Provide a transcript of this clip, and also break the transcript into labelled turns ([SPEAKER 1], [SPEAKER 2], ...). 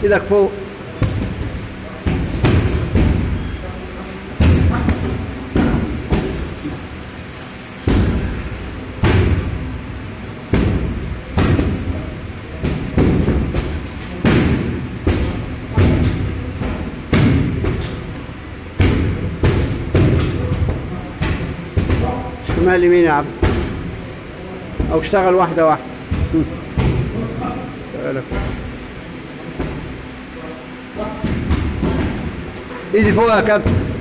[SPEAKER 1] ايدك فوق شمال يمين يا عبد او اشتغل واحده واحده مم. تعالى فوق. ايدي فوق يا كابتن